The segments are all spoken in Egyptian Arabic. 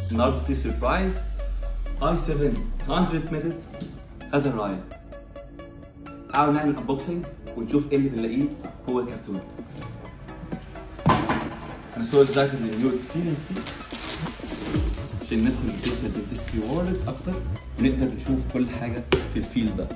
النهارده في سربرايز اي 700 ميدل هذا الرايد تعالوا نعمل انبوكسنج ونشوف ايه اللي بنلاقيه جوه الكرتون انا سو اكزايتد للنيو اكسبيرينس دي عشان ندخل الديجيتال ديستري وورلد اكتر ونقدر نشوف كل حاجه في الفيلد ده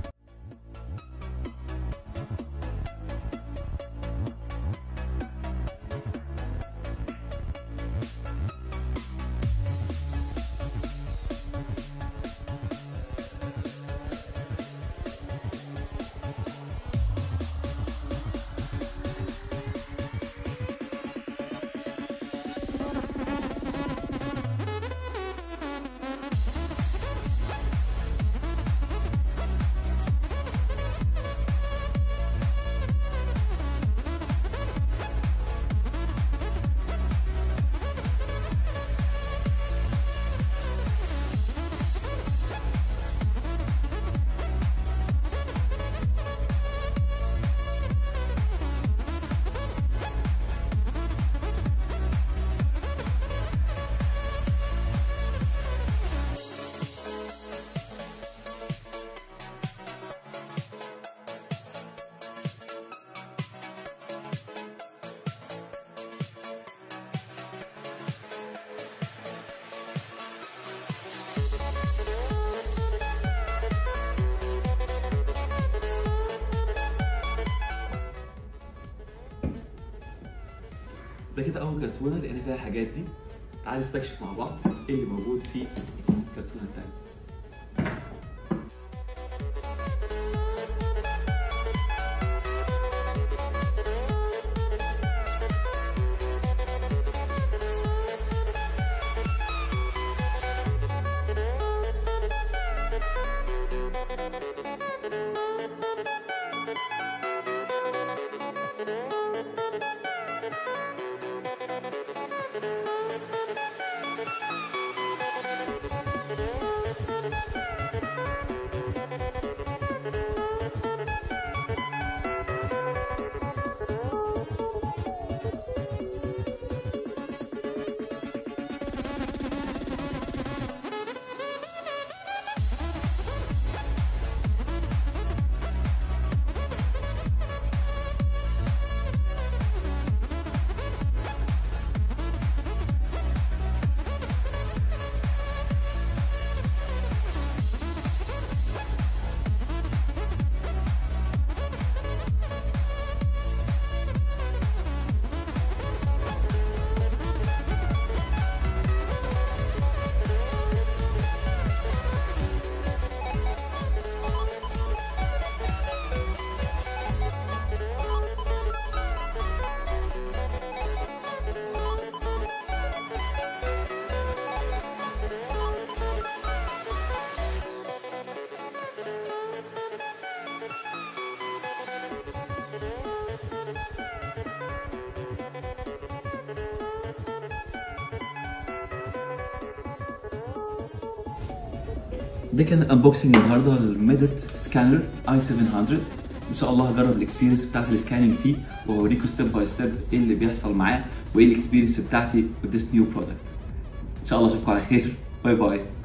ده كده اول كرتونه لقينا فيها الحاجات دي تعالى نستكشف مع بعض ايه اللي موجود في الكرتونه التانيه ده كان الانبوكسنج النهارده للميدت سكانر اي 700 ان شاء الله هجرب الاكسبيرينس بتاعت السكاننج فيه واوريكم ستيب باي ستيب ايه اللي بيحصل معاه وايه الاكسبيرينس بتاعتي with this new product ان شاء الله اشوفكم على خير باي باي